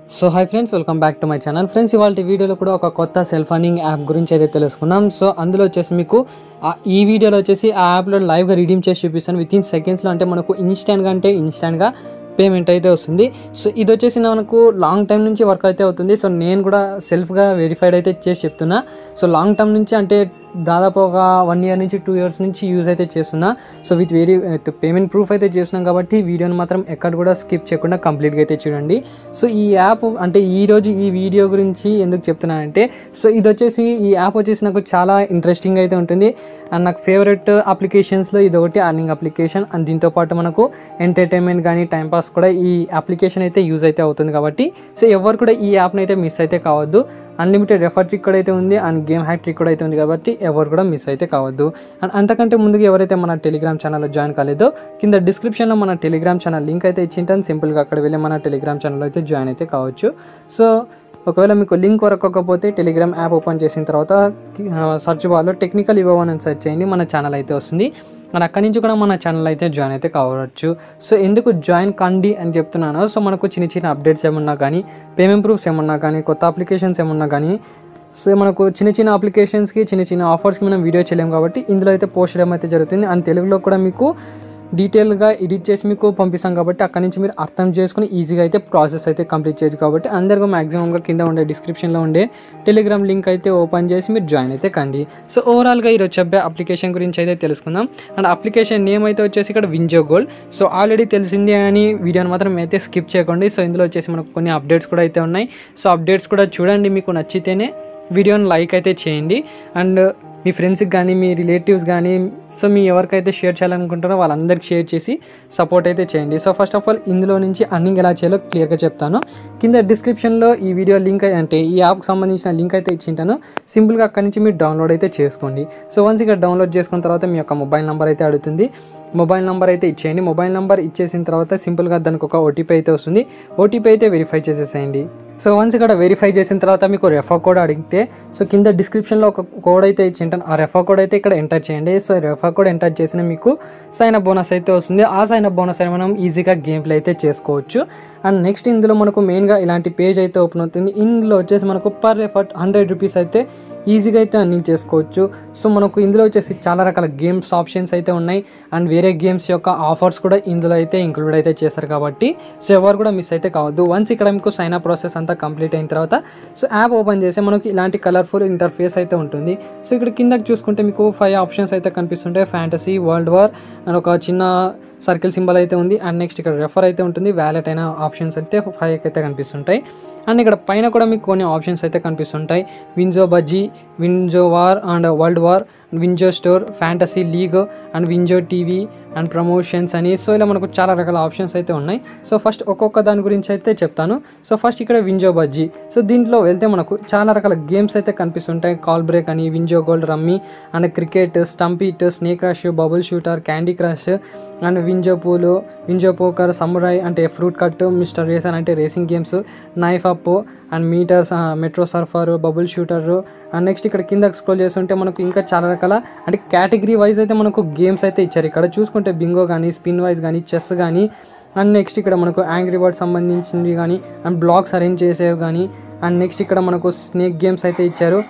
so hi friends welcome back to my channel friends ఇవాళ వీడియోలో కూడా ఒక కొత్త సెల్ఫ్ అర్నింగ్ యాప్ గురించి అయితే తెలుసుకున్నాం సో అందులో వచ్చేసి మీకు ఆ- ఈ వీడియోలో వచ్చేసి ఆ యాప్లో లైవ్గా రీడీమ్ చేసి చూపిస్తాను విత్ ఇన్ సెకండ్స్లో అంటే మనకు ఇన్స్టాంట్గా అంటే ఇన్స్టాంట్గా పేమెంట్ అయితే వస్తుంది సో ఇది వచ్చేసి మనకు లాంగ్ టైం నుంచి వర్క్ అయితే అవుతుంది సో నేను కూడా సెల్ఫ్గా వెరిఫైడ్ అయితే చేసి చెప్తున్నా సో లాంగ్ టర్మ్ నుంచి అంటే దాదాపు ఒక వన్ ఇయర్ నుంచి టూ ఇయర్స్ నుంచి యూజ్ అయితే చేస్తున్నా so with very payment proof అయితే చేస్తున్నాం కాబట్టి వీడియోని మాత్రం ఎక్కడ కూడా స్కిప్ చేయకుండా కంప్లీట్గా అయితే చూడండి సో ఈ యాప్ అంటే ఈ రోజు ఈ వీడియో గురించి ఎందుకు చెప్తున్నానంటే సో ఇది వచ్చేసి ఈ యాప్ వచ్చేసి నాకు చాలా ఇంట్రెస్టింగ్ అయితే ఉంటుంది అండ్ నాకు ఫేవరెట్ అప్లికేషన్స్లో ఇది ఒకటి అర్నింగ్ అప్లికేషన్ అండ్ దీంతో పాటు మనకు ఎంటర్టైన్మెంట్ కానీ టైంపాస్ కూడా ఈ అప్లికేషన్ అయితే యూజ్ అయితే అవుతుంది కాబట్టి సో ఎవరు కూడా ఈ యాప్ని అయితే మిస్ అయితే కావద్దు అన్లిమిటెడ్ రెఫర్ ట్రిక్ కూడా అయితే ఉంది అండ్ గేమ్ హ్యాక్ ట్రిక్ కూడా అయితే ఉంది కాబట్టి ఎవరు కూడా మిస్ అయితే కావద్దు అండ్ అంతకంటే ముందుగా ఎవరైతే మన టెలిగ్రామ్ ఛానల్లో జాయిన్ కాలేదో కింద డిస్క్రిప్షన్లో మన టెలిగ్రామ్ ఛానల్ లింక్ అయితే ఇచ్చింటాను సింపుల్గా అక్కడ వెళ్ళి మన టెలిగ్రామ్ ఛానల్ అయితే జాయిన్ అయితే కావచ్చు సో ఒకవేళ మీకు లింక్ వరకపోతే టెలిగ్రామ్ యాప్ ఓపెన్ చేసిన తర్వాత సర్చ్ బార్లో టెక్నికల్ ఇవ్వమని అని సెర్చ్ చేయండి మన ఛానల్ అయితే వస్తుంది అండ్ అక్కడి నుంచి కూడా మన ఛానల్ అయితే జాయిన్ అయితే కావచ్చు సో ఎందుకు జాయిన్ కండి అని చెప్తున్నాను సో మనకు చిన్న చిన్న అప్డేట్స్ ఏమన్నా కానీ పేమెంట్ ప్రూఫ్స్ ఏమన్నా కానీ కొత్త అప్లికేషన్స్ ఏమన్నా కానీ సో మనకు చిన్న చిన్న అప్లికేషన్స్కి చిన్న చిన్న ఆఫర్స్కి మనం వీడియో చేయలేము కాబట్టి ఇందులో అయితే పోస్ట్ చేయడం అయితే జరుగుతుంది అండ్ తెలుగులో కూడా మీకు డీటెయిల్గా ఎడిట్ చేసి మీకు పంపిస్తాం కాబట్టి అక్కడి నుంచి మీరు అర్థం చేసుకుని ఈజీగా అయితే ప్రాసెస్ అయితే కంప్లీట్ చేయొచ్చు కాబట్టి అందరికీ మ్యాక్సిమంగా కింద ఉండే డిస్క్రిప్షన్లో ఉండే టెలిగ్రామ్ లింక్ అయితే ఓపెన్ చేసి మీరు జాయిన్ అయితే కండి సో ఓవరాల్గా ఈరోజు చెప్పే అప్లికేషన్ గురించి అయితే తెలుసుకుందాం అండ్ అప్లికేషన్ నేమ్ అయితే వచ్చేసి ఇక్కడ వింజో గోల్డ్ సో ఆల్రెడీ తెలిసిందే అని వీడియోని మాత్రం అయితే స్కిప్ చేయకండి సో ఇందులో వచ్చేసి మనకు కొన్ని అప్డేట్స్ కూడా అయితే ఉన్నాయి సో అప్డేట్స్ కూడా చూడండి మీకు నచ్చితేనే వీడియోని లైక్ అయితే చేయండి అండ్ మీ ఫ్రెండ్స్కి కానీ మీ రిలేటివ్స్ కానీ సో మీ ఎవరికైతే షేర్ చేయాలనుకుంటారో వాళ్ళందరికీ షేర్ చేసి సపోర్ట్ అయితే చేయండి సో ఫస్ట్ ఆఫ్ ఆల్ ఇందులో నుంచి అర్నింగ్ ఎలా చేయాలో క్లియర్గా చెప్తాను కింద డిస్క్రిప్షన్లో ఈ వీడియో లింక్ అంటే ఈ యాప్కి సంబంధించిన లింక్ అయితే ఇచ్చింటాను సింపుల్గా అక్కడి నుంచి మీరు డౌన్లోడ్ అయితే చేసుకోండి సో వన్స్ ఇక్కడ డౌన్లోడ్ చేసుకున్న తర్వాత మీ యొక్క మొబైల్ నెంబర్ అయితే అడుగుతుంది మొబైల్ నెంబర్ అయితే ఇచ్చేయండి మొబైల్ నెంబర్ ఇచ్చేసిన తర్వాత సింపుల్గా దానికి ఒక ఓటీపీ అయితే వస్తుంది ఓటీపీ అయితే వెరిఫై చేసేసేయండి సో వన్స్ ఇక్కడ వెరిఫై చేసిన తర్వాత మీకు రెఫా కోడ్ అడిగితే సో కింద డిస్క్రిప్షన్లో ఒక కోడ్ అయితే ఇచ్చింటాను ఆ రెఫా కోడ్ అయితే ఇక్కడ ఎంటర్ చేయండి సో రెఫా కోడ్ ఎంటర్ చేసిన మీకు సైన్ అప్ బోనస్ అయితే వస్తుంది ఆ సైన్ అప్ బోనస్ అయితే మనం ఈజీగా గేమ్ ప్లే అయితే చేసుకోవచ్చు అండ్ నెక్స్ట్ ఇందులో మనకు మెయిన్గా ఇలాంటి పేజ్ అయితే ఓపెన్ అవుతుంది ఇందులో వచ్చేసి మనకు పర్ ఎఫర్ట్ హండ్రెడ్ రూపీస్ అయితే ఈజీగా అయితే అర్నింగ్ చేసుకోవచ్చు సో మనకు ఇందులో వచ్చేసి చాలా రకాల గేమ్స్ ఆప్షన్స్ అయితే ఉన్నాయి అండ్ వేరే గేమ్స్ యొక్క ఆఫర్స్ కూడా ఇందులో అయితే ఇంక్లూడ్ అయితే చేశారు కాబట్టి సో ఎవరు కూడా మిస్ అయితే కావద్దు వన్స్ ఇక్కడ మీకు సైన్ అప్ ప్రాసెస్ అంతా కంప్లీట్ అయిన తర్వాత సో యాప్ ఓపెన్ చేస్తే మనకి ఇలాంటి కలర్ఫుల్ ఇంటర్ఫేస్ అయితే ఉంటుంది సో ఇక్కడ కిందకి చూసుకుంటే మీకు ఫైవ్ ఆప్షన్స్ అయితే కనిపిస్తుంటాయి ఫ్యాంటసీ వరల్డ్ వార్ అండ్ ఒక చిన్న సర్కిల్ సింబల్ అయితే ఉంది అండ్ నెక్స్ట్ ఇక్కడ రెఫర్ అయితే ఉంటుంది వ్యాలెట్ అయిన ఆప్షన్స్ అయితే ఫైవ్ అయితే కనిపిస్తుంటాయి అండ్ ఇక్కడ పైన కూడా మీకు కొన్ని ఆప్షన్స్ అయితే కనిపిస్తుంటాయి వింజో బజ్జీ WinZO war and world war WinZO store fantasy league and WinZO TV and promotions అని సో ఇలా మనకు చాలా రకాల ఆప్షన్స్ అయితే ఉన్నాయి సో ఫస్ట్ ఒక్కొక్క దాని గురించి అయితే చెప్తాను సో ఫస్ట్ ఇక్కడ వింజో బజ్జీ సో దీంట్లో వెళ్తే మనకు చాలా రకాల గేమ్స్ అయితే కనిపిస్తుంటాయి కాల్ బ్రేక్ అని WinZO gold rummy and cricket స్టంపీట్ snake rush bubble shooter candy crush and WinZO pool WinZO poker samurai అంటే ఫ్రూట్ కట్ మిస్టర్ రేసన్ అంటే racing games knife up and meters metro surfer bubble shooter and next ఇక్కడ కింద scroll చేస్తుంటే మనకు ఇంకా చాలా రకాల అంటే కేటగిరీ వైజ్ అయితే మనకు గేమ్స్ అయితే ఇచ్చారు ఇక్కడ చూసుకుంటే బింగో కానీ స్పిన్ వైజ్ కానీ చెస్ కానీ అండ్ నెక్స్ట్ ఇక్కడ మనకు యాంగ్రీ బర్డ్ సంబంధించినవి కానీ అండ్ బ్లాగ్స్ అరేంజ్ చేసేవి కానీ అండ్ నెక్స్ట్ ఇక్కడ మనకు స్నేక్ గేమ్స్ అయితే ఇచ్చారు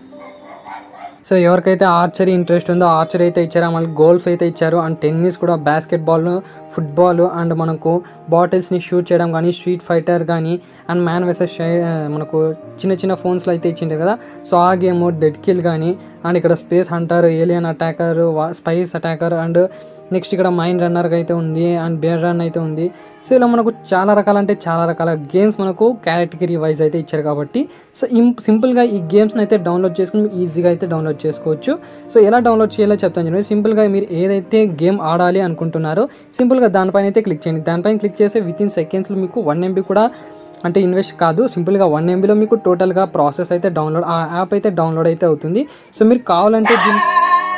సో ఎవరికైతే ఆర్చరీ ఇంట్రెస్ట్ ఉందో ఆర్చరీ అయితే ఇచ్చారు మళ్ళీ గోల్ఫ్ అయితే ఇచ్చారు అండ్ టెన్నిస్ కూడా బాస్కెట్ బాల్ ఫుట్బాల్ అండ్ మనకు బాటిల్స్ని షూట్ చేయడం కానీ స్ట్రీట్ ఫైటర్ కానీ అండ్ మ్యాన్ వెసెస్ మనకు చిన్న చిన్న ఫోన్స్లో అయితే ఇచ్చింటారు కదా సో ఆ గేమ్ డెడ్ కిల్ కానీ అండ్ ఇక్కడ space hunter alien attacker spice attacker and next ఇక్కడ మైండ్ రన్నర్ అయితే ఉంది అండ్ బేర్ రన్ అయితే ఉంది సో ఇలా మనకు చాలా రకాల అంటే చాలా రకాల గేమ్స్ మనకు కేటగిరీ వైజ్ అయితే ఇచ్చారు కాబట్టి సో ఇం సింపుల్గా ఈ గేమ్స్ని అయితే డౌన్లోడ్ చేసుకుని మీరు ఈజీగా అయితే డౌన్లోడ్ చేసుకోవచ్చు సో ఎలా డౌన్లోడ్ చేయాలో చెప్తాను చూడండి సింపుల్గా మీరు ఏదైతే గేమ్ ఆడాలి అనుకుంటున్నారో సింపుల్గా దానిపైన అయితే క్లిక్ చేయండి దానిపైన క్లిక్ చేస్తే విత్ ఇన్ సెకండ్స్లో మీకు వన్ ఎంబీ కూడా అంటే ఇన్వెస్ట్ కాదు సింపుల్గా వన్ ఎంబీలో మీకు టోటల్గా ప్రాసెస్ అయితే డౌన్లోడ్ ఆ యాప్ అయితే డౌన్లోడ్ అయితే అవుతుంది సో మీరు కావాలంటే దీని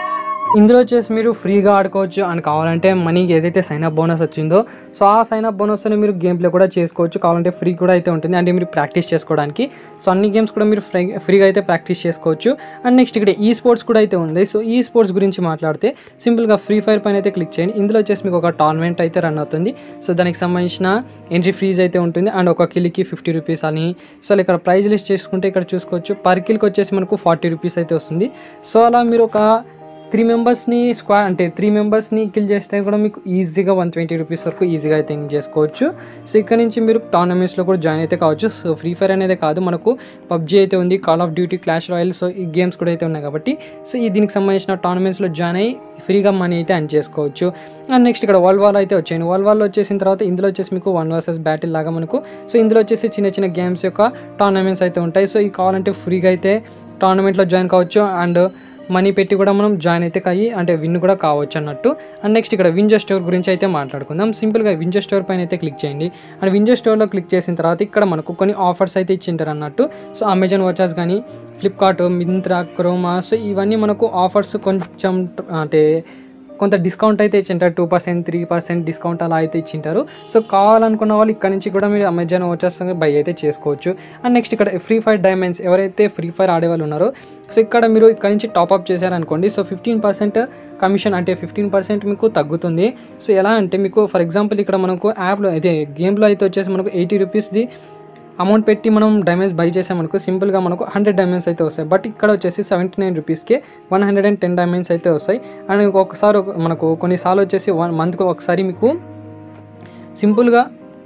ఇందులో వచ్చేసి మీరు ఫ్రీగా ఆడుకోవచ్చు అని కావాలంటే మనీకి ఏదైతే సైన్ అప్ బోనస్ వచ్చిందో సో ఆ సైన్ అప్ బోనస్ని మీరు గేమ్ ప్లే కూడా చేసుకోవచ్చు కావాలంటే ఫ్రీ కూడా అయితే ఉంటుంది అంటే మీరు ప్రాక్టీస్ చేసుకోవడానికి సో అన్ని గేమ్స్ కూడా మీరు ఫ్రీ ఫ్రీగా అయితే ప్రాక్టీస్ చేసుకోవచ్చు అండ్ నెక్స్ట్ ఇక్కడ ఈ స్పోర్ట్స్ కూడా అయితే ఉంది సో ఈ స్పోర్ట్స్ గురించి మాట్లాడితే సింపుల్గా ఫ్రీ ఫైర్ పైన అయితే క్లిక్ చేయండి ఇందులో వచ్చేసి మీకు ఒక టోర్నమెంట్ అయితే రన్ అవుతుంది సో దానికి సంబంధించిన ఎంట్రీ ఫీజ్ అయితే ఉంటుంది అండ్ ఒక కిల్కి ఫిఫ్టీ రూపీస్ అని సో ఇక్కడ ప్రైజ్ లిస్ట్ చేసుకుంటే ఇక్కడ చూసుకోవచ్చు పర్ కిల్కి వచ్చేసి మనకు ఫార్టీ రూపీస్ అయితే వస్తుంది సో అలా మీరు ఒక త్రీ మెంబర్స్ని స్క్వా అంటే త్రీ మెంబర్స్ని కిల్ చేస్తే కూడా మీకు ఈజీగా వన్ ట్వంటీ రూపీస్ వరకు ఈజీగా అయితే ఎర్న్ చేసుకోవచ్చు సో ఇక్కడ నుంచి మీరు టోర్నమెంట్స్లో కూడా జాయిన్ అయితే కావచ్చు సో ఫ్రీ ఫైర్ అనేది కాదు మనకు పబ్జీ అయితే ఉంది Call of Duty Clash Royale so ఈ గేమ్స్ కూడా అయితే ఉన్నాయి కాబట్టి సో ఈ దీనికి సంబంధించిన టోర్నమెంట్స్లో జాయిన్ అయ్యి ఫ్రీగా మనీ అయితే ఎర్న్ చేసుకోవచ్చు అండ్ నెక్స్ట్ ఇక్కడ వరల్డ్ వాల్ అయితే వచ్చాయి వరల్డ్ వాల్ వచ్చేసిన తర్వాత ఇందులో వచ్చేసి మీకు వన్ వర్సెస్ బ్యాటిల్ లాగా మనకు సో ఇందులో వచ్చేసి చిన్న చిన్న గేమ్స్ యొక్క టోర్నమెంట్స్ అయితే ఉంటాయి సో ఈ కావాలంటే ఫ్రీగా అయితే టోర్నమెంట్లో జాయిన్ కావచ్చు అండ్ మనీ పెట్టి కూడా మనం జాయిన్ అయితే కాయి అంటే విన్ కూడా కావచ్చు అన్నట్టు అండ్ నెక్స్ట్ ఇక్కడ వింజో స్టోర్ గురించి అయితే మాట్లాడుకుందాం సింపుల్గా వింజో స్టోర్ పైన అయితే క్లిక్ చేయండి అండ్ వింజో స్టోర్లో క్లిక్ చేసిన తర్వాత ఇక్కడ మనకు కొన్ని ఆఫర్స్ అయితే ఇచ్చింటారు అన్నట్టు సో అమెజాన్ వాచెస్ కానీ ఫ్లిప్కార్ట్ మింత్రా క్రోమా సో ఇవన్నీ మనకు ఆఫర్స్ కొంచెం అంటే కొంత డిస్కౌంట్ అయితే ఇచ్చింటారు two percent three percent discount అలా అయితే ఇచ్చింటారు సో కావాలనుకున్న వాళ్ళు ఇక్కడ నుంచి కూడా మీరు అమెజాన్ వచ్చేసి బై అయితే చేసుకోవచ్చు అండ్ నెక్స్ట్ ఇక్కడ ఫ్రీ ఫైర్ డైమండ్స్ ఎవరైతే ఫ్రీ ఫైర్ ఆడే వాళ్ళు ఉన్నారో సో ఇక్కడ మీరు ఇక్కడ నుంచి టాప్అప్ చేశారనుకోండి సో ఫిఫ్టీన్ పర్సెంట్ కమిషన్ అంటే ఫిఫ్టీన్ పర్సెంట్ మీకు తగ్గుతుంది సో ఎలా అంటే మీకు ఫర్ ఎగ్జాంపుల్ ఇక్కడ మనకు యాప్లో అయితే గేమ్లో అయితే వచ్చేసి మనకు ఎయిటీ రూపీస్ది అమౌంట్ పెట్టి మనం డైమండ్స్ బై చేసామనుకో సింపుల్గా మనకు హండ్రెడ్ డైమండ్స్ అయితే వస్తాయి బట్ ఇక్కడ వచ్చేసి సెవెంటీ నైన్ రూపీస్కి one hundred and ten diamonds అయితే వస్తాయి అండ్ ఒక్కొక్కసారి ఒక- మనకు కొన్నిసార్లు వచ్చేసి వన్ మంత్కి ఒకసారి మీకు సింపుల్గా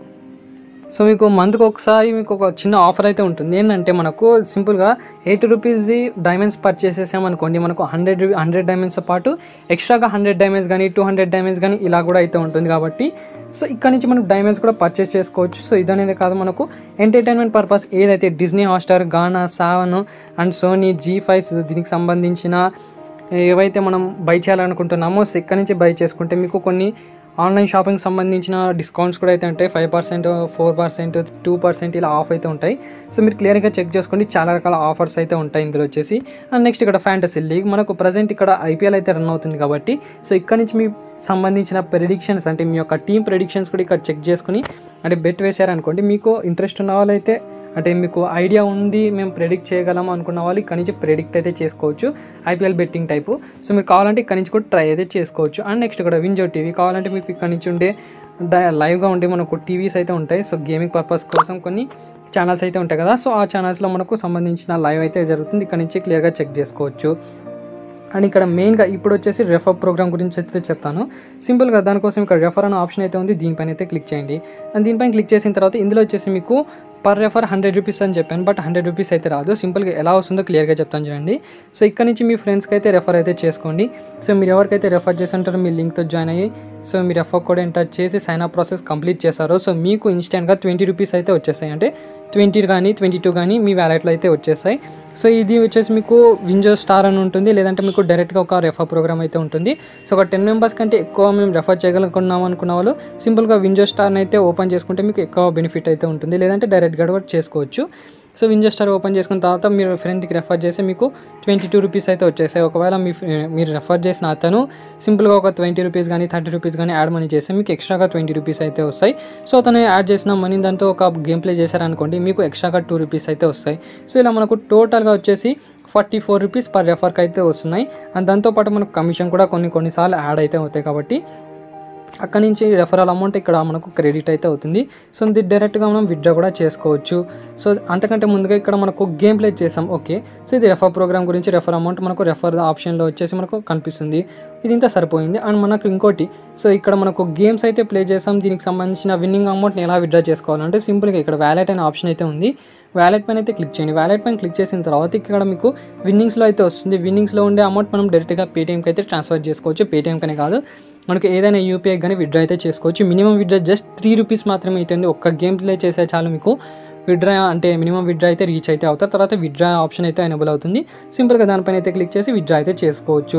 సో మీకు మంత్కి ఒకసారి మీకు ఒక చిన్న ఆఫర్ అయితే ఉంటుంది ఏంటంటే మనకు సింపుల్గా ఎయిటీ రూపీస్ది డైమండ్స్ పర్చేస్ చేసామనుకోండి మనకు హండ్రెడ్ హండ్రెడ్ డైమండ్స్తో పాటు ఎక్స్ట్రాగా హండ్రెడ్ డైమండ్స్ కానీ టూ హండ్రెడ్ డైమండ్స్ కానీ ఇలా కూడా అయితే ఉంటుంది కాబట్టి సో ఇక్కడ నుంచి మనం డైమండ్స్ కూడా పర్చేస్ చేసుకోవచ్చు సో ఇదనేది కాదు మనకు ఎంటర్టైన్మెంట్ పర్పస్ ఏదైతే Disney Hotstar Gaana Saavn and Sony Zee five దీనికి సంబంధించిన ఏవైతే మనం బై చేయాలనుకుంటున్నామో సో ఇక్కడ నుంచి బై చేసుకుంటే మీకు కొన్ని ఆన్లైన్ షాపింగ్ సంబంధించిన డిస్కౌంట్స్ కూడా అయితే ఉంటాయి five percent four percent two percent ఇలా ఆఫ్ అయితే ఉంటాయి సో మీరు క్లియర్గా చెక్ చేసుకోండి చాలా రకాల ఆఫర్స్ అయితే ఉంటాయి ఇందులో వచ్చేసి అండ్ నెక్స్ట్ ఇక్కడ ఫ్యాంటసీ లీగ్ మనకు ప్రజెంట్ ఇక్కడ ఐపీఎల్ అయితే రన్ అవుతుంది కాబట్టి సో ఇక్కడ నుంచి మీ సంబంధించిన ప్రెడిక్షన్స్ అంటే మీ యొక్క టీమ్ ప్రెడిక్షన్స్ కూడా ఇక్కడ చెక్ చేసుకుని అంటే బెట్ వేశారనుకోండి మీకు ఇంట్రెస్ట్ ఉన్న వాళ్ళైతే అంటే మీకు ఐడియా ఉంది మేము ప్రెడిక్ట్ చేయగలం అనుకున్న వాళ్ళు ఇక్కడ నుంచి ప్రెడిక్ట్ అయితే చేసుకోవచ్చు ఐపీఎల్ బెట్టింగ్ టైపు సో మీరు కావాలంటే ఇక్కడ నుంచి కూడా ట్రై అయితే చేసుకోవచ్చు అండ్ నెక్స్ట్ ఇక్కడ వింజో టీవీ కావాలంటే మీకు ఇక్కడ నుంచి ఉండే డై- లైవ్గా ఉండే మనకు టీవీస్ అయితే ఉంటాయి సో గేమింగ్ పర్పస్ కోసం కొన్ని ఛానల్స్ అయితే ఉంటాయి కదా సో ఆ ఛానల్స్లో మనకు సంబంధించిన లైవ్ అయితే జరుగుతుంది ఇక్కడ నుంచి క్లియర్గా చెక్ చేసుకోవచ్చు అండ్ ఇక్కడ మెయిన్గా ఇప్పుడు వచ్చేసి రెఫర్ ప్రోగ్రామ్ గురించి అయితే చెప్తాను సింపుల్గా దానికోసం ఇక్కడ రెఫర్ అనే ఆప్షన్ అయితే ఉంది దీనిపైన అయితే క్లిక్ చేయండి అండ్ దీనిపైన క్లిక్ చేసిన తర్వాత ఇందులో వచ్చేసి మీకు పర్ రెఫర్ హండ్రెడ్ రూపీస్ అని చెప్పాను బట్ హండ్రెడ్ రూపీస్ అయితే రాదు సింపుల్గా ఎలా వస్తుందో క్లియర్గా చెప్తాను చూడండి సో ఇక్కడ నుంచి మీ ఫ్రెండ్స్కి అయితే రెఫర్ అయితే చేసుకోండి సో మీరు ఎవరికైతే రెఫర్ చేసి ఉంటారో మీ లింక్తో జాయిన్ అయ్యి సో మీరు రెఫర్ కోడ్ ఎంటర్ చేసి సైన్ అప్ ప్రాసెస్ కంప్లీట్ చేశారో సో మీకు ఇన్స్టెంట్గా ట్వంటీ రూపీస్ అయితే వచ్చేసాయి అంటే ట్వంటీ కానీ ట్వంటీ టూ కానీ మీ వ్యాలెట్లో అయితే వచ్చేసాయి సో ఇది వచ్చేసి మీకు వింజో స్టార్ అని ఉంటుంది లేదంటే మీకు డైరెక్ట్గా ఒక రెఫర్ ప్రోగ్రామ్ అయితే ఉంటుంది సో ఒక టెన్ మెంబర్స్ కంటే ఎక్కువ మేము రెఫర్ చేయగలుగుతున్నాం అనుకున్న వాళ్ళు సింపుల్గా వింజో స్టార్ని అయితే ఓపెన్ చేసుకుంటే మీకు ఎక్కువ బెనిఫిట్ అయితే ఉంటుంది లేదంటే డైరెక్ట్గా కూడా చేసుకోవచ్చు సో వింజో స్టార్ ఓపెన్ చేసుకున్న తర్వాత మీరు ఫ్రెండ్కి రెఫర్ చేస్తే మీకు ట్వంటీ టూ రూపీస్ అయితే వచ్చేసాయి ఒకవేళ మీ ఫ్రె- మీరు రెఫర్ చేసిన అతను సింపుల్గా ఒక ట్వంటీ రూపీస్ కానీ థర్టీ రూపీస్ కానీ యాడ్ మనీ చేస్తే మీకు ఎక్స్ట్రాగా ట్వంటీ రూపీస్ అయితే వస్తాయి సో అతను యాడ్ చేసిన మనీ దాంతో ఒక గేమ్ ప్లే చేశారనుకోండి మీకు ఎక్స్ట్రాగా టూ రూపీస్ అయితే వస్తాయి సో ఇలా మనకు టోటల్గా వచ్చేసి ఫార్టీ ఫోర్ రూపీస్ పర్ రెఫర్కి అయితే వస్తున్నాయి అండ్ దాంతోపాటు మనకు కమిషన్ కూడా కొన్ని కొన్నిసార్లు యాడ్ అయితే అవుతాయి కాబట్టి అక్కడ నుంచి రెఫరల్ అమౌంట్ ఇక్కడ మనకు క్రెడిట్ అయితే అవుతుంది సో ఇది డైరెక్ట్గా మనం విత్డ్రా కూడా చేసుకోవచ్చు సో అంతకంటే ముందుగా ఇక్కడ మనకు గేమ్ ప్లే చేసాం ఓకే సో ఇది రెఫర్ ప్రోగ్రామ్ గురించి రెఫర్ అమౌంట్ మనకు రెఫర్ ఆప్షన్లో వచ్చేసి మనకు కనిపిస్తుంది ఇది ఇంత సరిపోయింది అండ్ మనకు ఇంకోటి సో ఇక్కడ మనకు గేమ్స్ అయితే ప్లే చేసాం దీనికి సంబంధించిన విన్నింగ్ అమౌంట్ని ఎలా విత్డ్రా చేసుకోవాలంటే సింపుల్గా ఇక్కడ వ్యాలెట్ అనే ఆప్షన్ అయితే ఉంది వ్యాలెట్ పైన అయితే క్లిక్ చేయండి వ్యాలెట్ పైన క్లిక్ చేసిన తర్వాత ఇక్కడ మీకు విన్నింగ్స్లో అయితే వస్తుంది విన్నింగ్స్లో ఉండే అమౌంట్ మనం డైరెక్ట్గా పేటీఎంకి అయితే ట్రాన్స్ఫర్ చేసుకోవచ్చు పేటీఎంకనే కాదు మనకి ఏదైనా యూపీఐ కానీ విత్డ్రా అయితే చేసుకోవచ్చు minimum withdraw just three rupees మాత్రమే అవుతుంది ఒక్క గేమ్ ప్లే చేసే చాలు మీకు విత్డ్రా అంటే మినిమం విత్డ్రా అయితే రీచ్ అయితే అవుతారు తర్వాత విత్డ్రా ఆప్షన్ అయితే ఎనబుల్ అవుతుంది సింపుల్గా దానిపైన అయితే క్లిక్ చేసి విత్డ్రా అయితే చేసుకోవచ్చు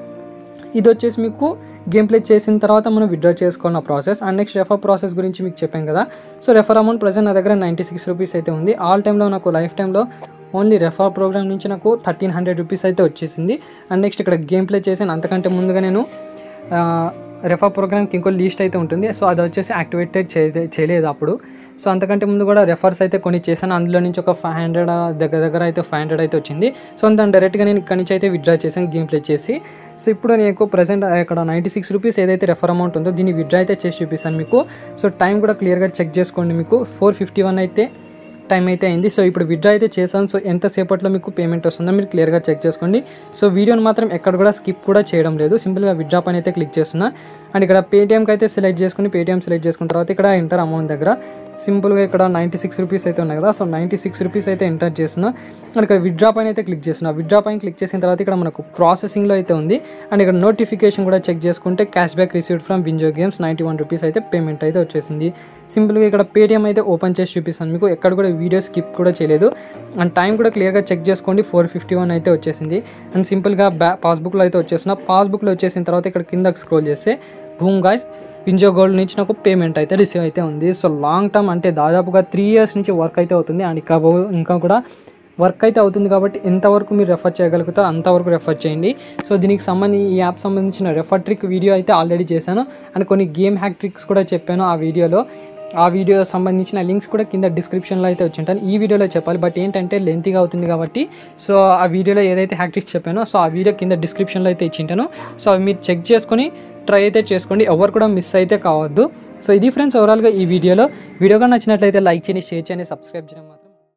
ఇది వచ్చేసి మీకు గేమ్ ప్లే చేసిన తర్వాత మనం విత్డ్రా చేసుకోవాలన్న process and next refer process గురించి మీకు చెప్పాను కదా సో రెఫర్ అమౌంట్ ప్రజెంట్ నా దగ్గర నైంటీ సిక్స్ రూపీస్ అయితే ఉంది ఆల్ టైంలో నాకు లైఫ్ టైంలో ఓన్లీ రెఫర్ ప్రోగ్రామ్ నుంచి నాకు థర్టీన్ హండ్రెడ్ రూపీస్ అయితే వచ్చేసింది అండ్ నెక్స్ట్ ఇక్కడ గేమ్ ప్లే చేసాను అంతకంటే ముందుగా నేను రెఫర్ ప్రోగ్రామ్కి ఇంకో లీస్ట్ అయితే ఉంటుంది సో అది వచ్చేసి యాక్టివేటెడ్ చేయలే చేయలేదు అప్పుడు సో అంతకంటే ముందు కూడా రెఫర్స్ అయితే కొన్ని చేశాను అందులో నుంచి ఒక ఫైవ్ హండ్రెడ్ దగ్గర దగ్గర అయితే ఫైవ్ హండ్రెడ్ అయితే వచ్చింది సో దాన్ని డైరెక్ట్గా నేను ఇక్కడ నుంచి అయితే విత్డ్రా చేశాను గేమ్ ప్లే చేసి సో ఇప్పుడు నేను ప్రజెంట్ ఇక్కడ నైంటీ సిక్స్ రూపీస్ ఏదైతే రెఫర్ అమౌంట్ ఉందో దీన్ని విత్డ్రా అయితే చేసి చూపిస్తాను మీకు సో టైం కూడా క్లియర్గా చెక్ చేసుకోండి మీకు ఫోర్ ఫిఫ్టీ వన్ అయితే టైం అయితే అయింది సో ఇప్పుడు విత్డ్రా అయితే చేశాను సో ఎంతసేపట్లో మీకు పేమెంట్ వస్తుందో మీరు క్లియర్గా చెక్ చేసుకోండి సో వీడియోని మాత్రం ఎక్కడ కూడా స్కిప్ కూడా చేయడం లేదు సింపుల్గా విత్డ్రా పని అయితే క్లిక్ చేస్తున్నా అండ్ ఇక్కడ పేటీఎంకి అయితే సెలెక్ట్ చేసుకుని పేటీఎం సెలెక్ట్ చేసుకున్న తర్వాత ఇక్కడ ఎంటర్ అమౌంట్ దగ్గర సింపుల్గా ఇక్కడ నైంటీ సిక్స్ రూపీస్ అయితే ఉన్నాయి కదా సో నైంటీ సిక్స్ రూపీస్ అయితే ఎంటర్ చేస్తున్నా అండ్ ఇక్కడ విత్డ్రా పైన అయితే క్లిక్ చేస్తున్నా విత్డ్రా పైన క్లిక్ చేసిన తర్వాత ఇక్కడ మనకు ప్రాసెసింగ్లో అయితే ఉంది అండ్ ఇక్కడ నోటిఫికేషన్ కూడా చెక్ చేసుకుంటే cashback received from WinZO games ninety one rupees అయితే పేమెంట్ అయితే వచ్చేసింది సింపుల్గా ఇక్కడ పేటీఎం అయితే ఓపెన్ చేసి చూపిస్తాను మీకు ఎక్కడ కూడా వీడియో స్కిప్ కూడా చేయలేదు అండ్ టైం కూడా క్లియర్గా చెక్ చేసుకోండి ఫోర్ ఫిఫ్టీ వన్ అయితే వచ్చేసింది అండ్ సింపుల్గా బ్యా పాస్బుక్లో అయితే వచ్చేసిన పాస్బుక్లో వచ్చేసిన తర్వాత ఇక్కడ కిందకి స్క్రోల్ చేస్తే భూమ్ గాయస్ వింజో గోల్డ్ నుంచి నాకు పేమెంట్ అయితే రిసీవ్ అయితే ఉంది సో లాంగ్ టర్మ్ అంటే దాదాపుగా త్రీ ఇయర్స్ నుంచి వర్క్ అయితే అవుతుంది అండ్ ఇంకా బో- ఇంకా కూడా వర్క్ అయితే అవుతుంది కాబట్టి ఎంతవరకు మీరు రెఫర్ చేయగలుగుతారో అంతవరకు రెఫర్ చేయండి సో దీనికి సంబంధించి ఈ యాప్ సంబంధించిన రెఫర్ ట్రిక్ వీడియో అయితే ఆల్రెడీ చేశాను అండ్ కొన్ని గేమ్ హ్యాక్ ట్రిక్స్ కూడా చెప్పాను ఆ వీడియోలో ఆ వీడియో సంబంధించిన లింక్స్ కూడా కింద డిస్క్రిప్షన్లో అయితే వచ్చింటాను ఈ వీడియోలో చెప్పాలి బట్ ఏంటంటే లెంతీగా అవుతుంది కాబట్టి సో ఆ వీడియోలో ఏదైతే హ్యాక్ ట్రిక్స్ చెప్పానో సో ఆ వీడియో కింద డిస్క్రిప్షన్లో అయితే ఇచ్చింటాను సో అవి మీరు చెక్ చేసుకొని ట్రై అయితే చేసుకోండి ఎవరు కూడా మిస్ అయితే కావద్దు సో ఇది ఫ్రెండ్స్ ఓవరాల్గా ఈ వీడియోలో వీడియోగా నచ్చినట్లయితే లైక్ చేయండి షేర్ చేయండి సబ్స్క్రైబ్ చేయడం మాత్రం